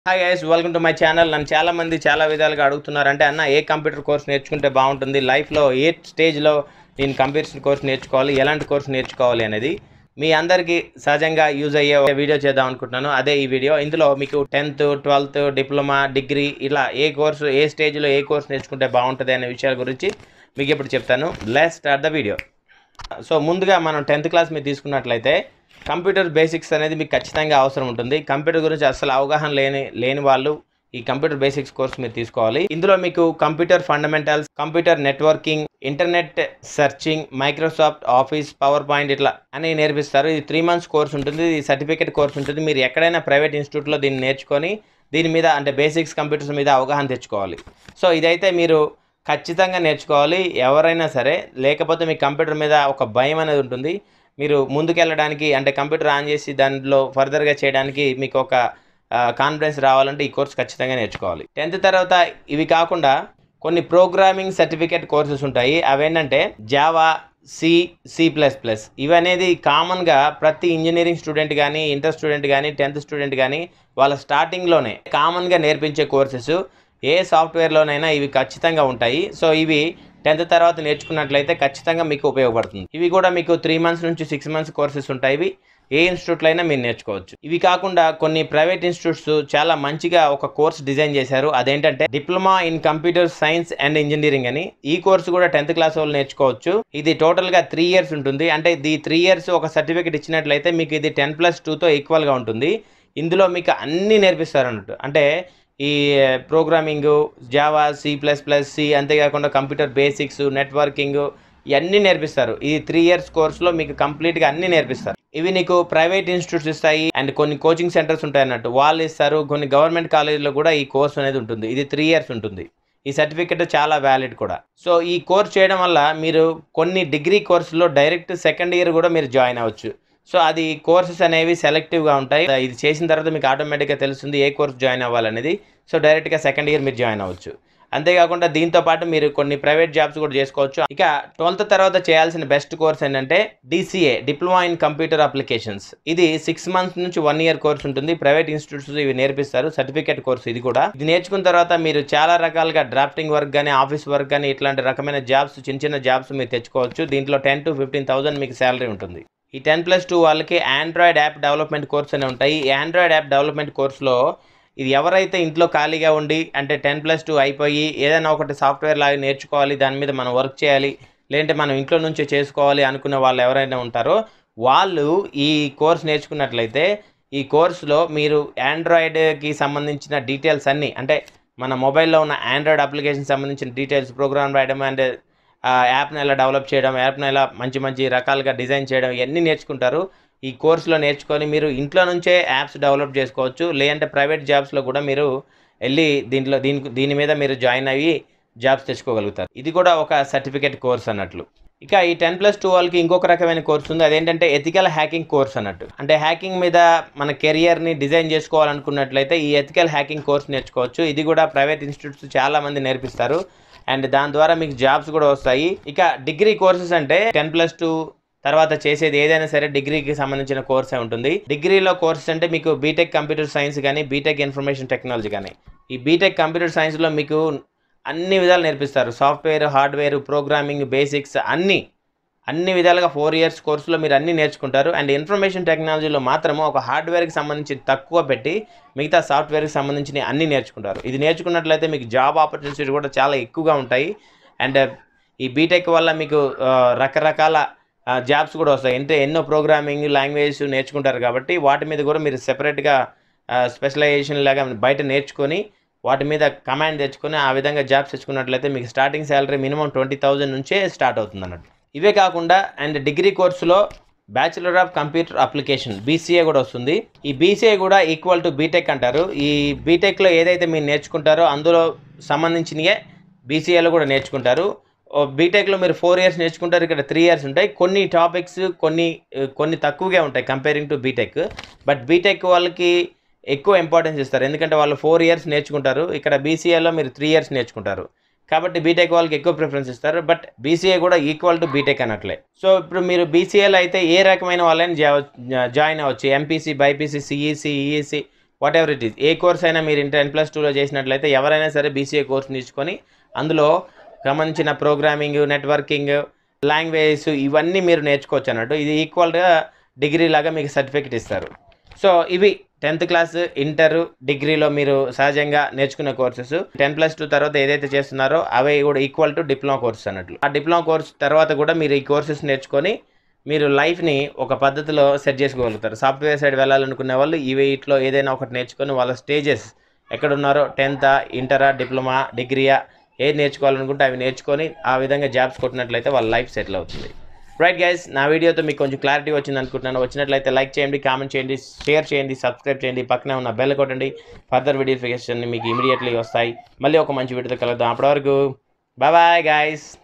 hi guys welcome to my channel నన్ను చాలా మంది చాలా విధాలుగా అడుగుతున్నారు అంటే అన్న ఏ కంప్యూటర్ కోర్స్ నేర్చుకుంటే బాగుంటుంది లైఫ్లో ఏ స్టేజ్లో నేను కంప్యూటర్ కోర్స్ నేర్చుకోవాలి ఎలాంటి కోర్స్ నేర్చుకోవాలి అనేది మీ అందరికీ సహజంగా యూజ్ అయ్యే ఒక వీడియో చేద్దాం అనుకుంటున్నాను అదే ఈ వీడియో ఇందులో మీకు టెన్త్ ట్వెల్త్ డిప్లొమా డిగ్రీ ఇలా ఏ కోర్సు ఏ స్టేజ్లో ఏ కోర్స్ నేర్చుకుంటే బాగుంటుంది అనే విషయాల గురించి మీకు ఇప్పుడు చెప్తాను let start the video so ముందుగా మనం టెన్త్ క్లాస్ మీరు తీసుకున్నట్లయితే కంప్యూటర్ బేసిక్స్ అనేది మీకు ఖచ్చితంగా అవసరం ఉంటుంది కంప్యూటర్ గురించి అసలు అవగాహన లేని లేని వాళ్ళు ఈ కంప్యూటర్ బేసిక్స్ కోర్స్ మీరు తీసుకోవాలి ఇందులో మీకు computer fundamentals computer networking internet searching Microsoft Office PowerPoint ఇట్లా అని నేర్పిస్తారు ఇది త్రీ మంత్స్ కోర్స్ ఉంటుంది ఇది సర్టిఫికేట్ కోర్స్ ఉంటుంది మీరు ఎక్కడైనా ప్రైవేట్ ఇన్స్టిట్యూట్లో దీన్ని నేర్చుకొని దీని మీద అంటే బేసిక్స్ కంప్యూటర్స్ మీద అవగాహన తెచ్చుకోవాలి సో ఇదైతే మీరు ఖచ్చితంగా నేర్చుకోవాలి ఎవరైనా సరే లేకపోతే మీ కంప్యూటర్ మీద ఒక భయం అనేది ఉంటుంది మీరు ముందుకెళ్ళడానికి అంటే కంప్యూటర్ ఆన్ చేసి దాంట్లో ఫర్దర్గా చేయడానికి మీకు ఒక కాన్ఫిడెన్స్ రావాలంటే ఈ కోర్స్ ఖచ్చితంగా నేర్చుకోవాలి టెన్త్ తర్వాత ఇవి కాకుండా కొన్ని ప్రోగ్రామింగ్ సర్టిఫికేట్ కోర్సెస్ ఉంటాయి అవేంటంటే Java C C plus plus ఇవి అనేది కామన్గా ప్రతి ఇంజనీరింగ్ స్టూడెంట్ కానీ ఇంటర్ స్టూడెంట్ కానీ టెన్త్ స్టూడెంట్ కానీ వాళ్ళ స్టార్టింగ్లోనే కామన్గా నేర్పించే కోర్సెస్ ఏ సాఫ్ట్వేర్లోనైనా ఇవి ఖచ్చితంగా ఉంటాయి సో ఇవి టెన్త్ తర్వాత నేర్చుకున్నట్లయితే ఖచ్చితంగా మీకు ఉపయోగపడుతుంది ఇవి కూడా మీకు త్రీ మంత్స్ నుంచి సిక్స్ మంత్స్ కోర్సెస్ ఉంటాయి ఇవి ఏ ఇన్స్టిట్యూట్లో అయినా మీరు నేర్చుకోవచ్చు ఇవి కాకుండా కొన్ని ప్రైవేట్ ఇన్స్టిట్యూట్స్ చాలా మంచిగా ఒక కోర్స్ డిజైన్ చేశారు అదేంటంటే diploma in computer science and engineering అని ఈ కోర్సు కూడా టెన్త్ క్లాస్ వాళ్ళు నేర్చుకోవచ్చు ఇది టోటల్గా త్రీ ఇయర్స్ ఉంటుంది అంటే ఈ త్రీ ఇయర్స్ ఒక సర్టిఫికేట్ ఇచ్చినట్లయితే మీకు ఇది టెన్ ప్లస్ టూతో ఈక్వల్గా ఉంటుంది ఇందులో మీకు అన్నీ నేర్పిస్తారు అన్నట్టు అంటే ఈ programming Java C plus plus C అంతేకాకుండా కంప్యూటర్ బేసిక్స్ నెట్వర్కింగ్ ఇవన్నీ నేర్పిస్తారు ఈ త్రీ ఇయర్స్ కోర్సులో మీకు కంప్లీట్గా అన్నీ నేర్పిస్తారు ఇవి నీకు ప్రైవేట్ ఇన్స్టిట్యూట్స్ ఇస్తాయి అండ్ కొన్ని కోచింగ్ సెంటర్స్ ఉంటాయి అన్నట్టు వాళ్ళు ఇస్తారు కొన్ని గవర్నమెంట్ కాలేజీలో కూడా ఈ కోర్స్ అనేది ఉంటుంది ఇది త్రీ ఇయర్స్ ఉంటుంది ఈ సర్టిఫికెట్ చాలా వ్యాలిడ్ కూడా సో ఈ కోర్స్ చేయడం వల్ల మీరు కొన్ని డిగ్రీ కోర్సులో డైరెక్ట్ సెకండ్ ఇయర్ కూడా మీరు జాయిన్ అవ్వచ్చు సో అది కోర్సెస్ అనేవి సెలెక్టివ్గా ఉంటాయి ఇది చేసిన తర్వాత మీకు ఆటోమేటిక్గా తెలుస్తుంది ఏ కోర్స్ జాయిన్ అవ్వాలనేది సో డైరెక్ట్గా సెకండ్ ఇయర్ మీరు జాయిన్ అవ్వచ్చు అంతేకాకుండా దీంతో పాటు మీరు కొన్ని ప్రైవేట్ జాబ్స్ కూడా చేసుకోవచ్చు ఇక ట్వెల్త్ తర్వాత చేయాల్సిన బెస్ట్ కోర్స్ ఏంటంటే DCA diploma in computer applications ఇది సిక్స్ మంత్స్ నుంచి వన్ ఇయర్ కోర్స్ ఉంటుంది ప్రైవేట్ ఇన్స్టిట్యూట్స్ ఇవి నేర్పిస్తారు సర్టిఫికేట్ కోర్స్ ఇది కూడా ఇది నేర్చుకున్న తర్వాత మీరు చాలా రకాలుగా డ్రాఫ్టింగ్ వర్క్ కానీ ఆఫీస్ వర్క్ కానీ ఇట్లాంటి రకమైన జాబ్స్ చిన్న చిన్న జాబ్స్ మీరు తెచ్చుకోవచ్చు దీంట్లో టెన్ టు ఫిఫ్టీన్ థౌసండ్ మీకు శాలరీ ఉంటుంది ఈ టెన్ ప్లస్ టూ వాళ్ళకి ఆండ్రాయిడ్ యాప్ డెవలప్మెంట్ కోర్స్ అనే ఉంటాయి ఈ ఆండ్రాయిడ్ యాప్ డెవలప్మెంట్ కోర్స్లో ఇది ఎవరైతే ఇంట్లో ఖాళీగా ఉండి అంటే టెన్ ప్లస్ టూ అయిపోయి ఏదైనా ఒకటి సాఫ్ట్వేర్ లాగా నేర్చుకోవాలి దాని మీద మనం వర్క్ చేయాలి లేదంటే మనం ఇంట్లో నుంచే చేసుకోవాలి అనుకునే వాళ్ళు ఎవరైనా ఉంటారో వాళ్ళు ఈ కోర్స్ నేర్చుకున్నట్లయితే ఈ కోర్సులో మీరు ఆండ్రాయిడ్కి సంబంధించిన డీటెయిల్స్ అన్నీ అంటే మన మొబైల్లో ఉన్న ఆండ్రాయిడ్ అప్లికేషన్ సంబంధించిన డీటెయిల్స్ ప్రోగ్రామ్ రాయడం అండ్ యాప్ని ఎలా డెవలప్ చేయడం యాప్ని ఎలా మంచి మంచి రకాలుగా డిజైన్ చేయడం ఇవన్నీ నేర్చుకుంటారు ఈ కోర్సులో నేర్చుకొని మీరు ఇంట్లో నుంచే యాప్స్ డెవలప్ చేసుకోవచ్చు లేదంటే ప్రైవేట్ జాబ్స్లో కూడా మీరు వెళ్ళి దీంట్లో దీని దీని మీద మీరు జాయిన్ అయ్యి జాబ్స్ తెచ్చుకోగలుగుతారు ఇది కూడా ఒక సర్టిఫికేట్ కోర్స్ అన్నట్లు ఇక ఈ టెన్ ప్లస్ టూ వాళ్ళకి ఇంకొక రకమైన కోర్స్ ఉంది అదేంటంటే ఎథికల్ హ్యాకింగ్ కోర్స్ అన్నట్టు అంటే హ్యాకింగ్ మీద మన కెరియర్ని డిజైన్ చేసుకోవాలనుకున్నట్లయితే ఈ ఎథికల్ హ్యాకింగ్ కోర్స్ నేర్చుకోవచ్చు ఇది కూడా ప్రైవేట్ ఇన్స్టిట్యూట్స్ చాలా మంది నేర్పిస్తారు అండ్ దాని ద్వారా మీకు జాబ్స్ కూడా వస్తాయి ఇక డిగ్రీ కోర్సెస్ అంటే టెన్ ప్లస్ టూ తర్వాత చేసేది ఏదైనా సరే డిగ్రీకి సంబంధించిన కోర్సే ఉంటుంది డిగ్రీలో కోర్సెస్ అంటే మీకు బీటెక్ కంప్యూటర్ సైన్స్ కానీ బీటెక్ ఇన్ఫర్మేషన్ టెక్నాలజీ కానీ ఈ బీటెక్ కంప్యూటర్ సైన్స్లో మీకు అన్ని విధాలు నేర్పిస్తారు సాఫ్ట్వేర్ హార్డ్వేర్ ప్రోగ్రామింగ్ బేసిక్స్ అన్నీ అన్ని విధాలుగా ఫోర్ ఇయర్స్ కోర్సులో మీరు అన్నీ నేర్చుకుంటారు అండ్ ఇన్ఫర్మేషన్ టెక్నాలజీలో మాత్రము ఒక హార్డ్వేర్కి సంబంధించి తక్కువ పెట్టి మిగతా సాఫ్ట్వేర్కి సంబంధించిన అన్నీ నేర్చుకుంటారు ఇది నేర్చుకున్నట్లయితే మీకు జాబ్ ఆపర్చునిటీస్ కూడా చాలా ఎక్కువగా ఉంటాయి అండ్ ఈ బీటెక్ వల్ల మీకు రకరకాల జాబ్స్ కూడా వస్తాయి అంటే ఎన్నో ప్రోగ్రామింగ్ లాంగ్వేజ్ నేర్చుకుంటారు కాబట్టి వాటి మీద కూడా మీరు సెపరేట్గా స్పెషలైజేషన్ లాగా బయట నేర్చుకొని వాటి మీద కమాండ్ తెచ్చుకొని ఆ విధంగా జాబ్స్ తెచ్చుకున్నట్లయితే మీకు starting salary minimum twenty thousand నుంచే స్టార్ట్ అవుతుంది అన్నట్టు ఇవే కాకుండా అండ్ డిగ్రీ కోర్సులో bachelor of computer application BCA కూడా వస్తుంది ఈ బీసీఏ కూడా ఈక్వల్ టు బీటెక్ అంటారు ఈ బీటెక్లో ఏదైతే మీరు నేర్చుకుంటారో అందులో సంబంధించినయే బీసీఏలో కూడా నేర్చుకుంటారు బీటెక్లో మీరు ఫోర్ ఇయర్స్ నేర్చుకుంటారు ఇక్కడ త్రీ ఇయర్స్ ఉంటాయి కొన్ని టాపిక్స్ కొన్ని కొన్ని తక్కువగా ఉంటాయి comparing to BTech but BTech వాళ్ళకి ఎక్కువ ఇంపార్టెన్స్ ఇస్తారు ఎందుకంటే వాళ్ళు ఫోర్ ఇయర్స్ నేర్చుకుంటారు ఇక్కడ బీసీఏలో మీరు త్రీ ఇయర్స్ నేర్చుకుంటారు కాబట్టి బీటెక్ వాళ్ళకి ఎక్కువ ప్రిఫరెన్స్ ఇస్తారు బట్ బీసీఏ కూడా ఈక్వల్ టు బీటెక్ అన్నట్లే సో ఇప్పుడు మీరు బీసీఏలో అయితే ఏ రకమైన వాళ్ళని జాయిన్ అవ్వచ్చు MPC BiPC CEC EEC whatever it is ఏ కోర్స్ అయినా మీరు టెన్ ప్లస్ టూలో చేసినట్లయితే ఎవరైనా సరే బీసీఏ కోర్స్ తీసుకొని అందులో సంబంధించిన ప్రోగ్రామింగ్ నెట్వర్కింగ్ లాంగ్వేజెస్ ఇవన్నీ మీరు నేర్చుకోవచ్చు అన్నట్టు ఇది ఈక్వల్గా డిగ్రీ లాగా మీకు సర్టిఫికెట్ ఇస్తారు సో ఇవి టెన్త్ క్లాస్ ఇంటర్ డిగ్రీలో మీరు సహజంగా నేర్చుకునే కోర్సెస్ టెన్ ప్లస్ టూ తర్వాత ఏదైతే చేస్తున్నారో అవి కూడా ఈక్వల్ టు డిప్లొమా కోర్సెస్ అన్నట్లు ఆ డిప్లొమా కోర్స్ తర్వాత కూడా మీరు ఈ కోర్సెస్ నేర్చుకొని మీరు లైఫ్ని ఒక పద్ధతిలో సెట్ చేసుకోగలుగుతారు సాఫ్ట్వేర్ సైడ్ వెళ్ళాలనుకునే వాళ్ళు ఈ వీటిలో ఏదైనా ఒకటి నేర్చుకొని వాళ్ళ స్టేజెస్ ఎక్కడున్నారో టెన్తా ఇంటరా డిప్లొమా డిగ్రీయా ఏది నేర్చుకోవాలనుకుంటే అవి నేర్చుకొని ఆ విధంగా జాబ్స్ కొట్టినట్లయితే వాళ్ళ లైఫ్ సెటిల్ అవుతుంది రైట్ గైస్ నా వీడియోతో మీకు కొంచెం క్లారిటీ వచ్చింది అనుకుంటున్నాను వచ్చినట్లయితే లైక్ చేయండి కామెంట్ చేయండి షేర్ చేయండి సబ్స్క్రైబ్ చేయండి పక్కనే ఉన్న బెల్ కొట్టండి ఫర్దర్ వీడియోఫికేషన్ మీకు ఇమీడియట్లీ వస్తాయి మళ్ళీ ఒక మంచి వీడియోతో కలుద్దాం అప్పటివరకు బాయ్ బాయ్ గైస్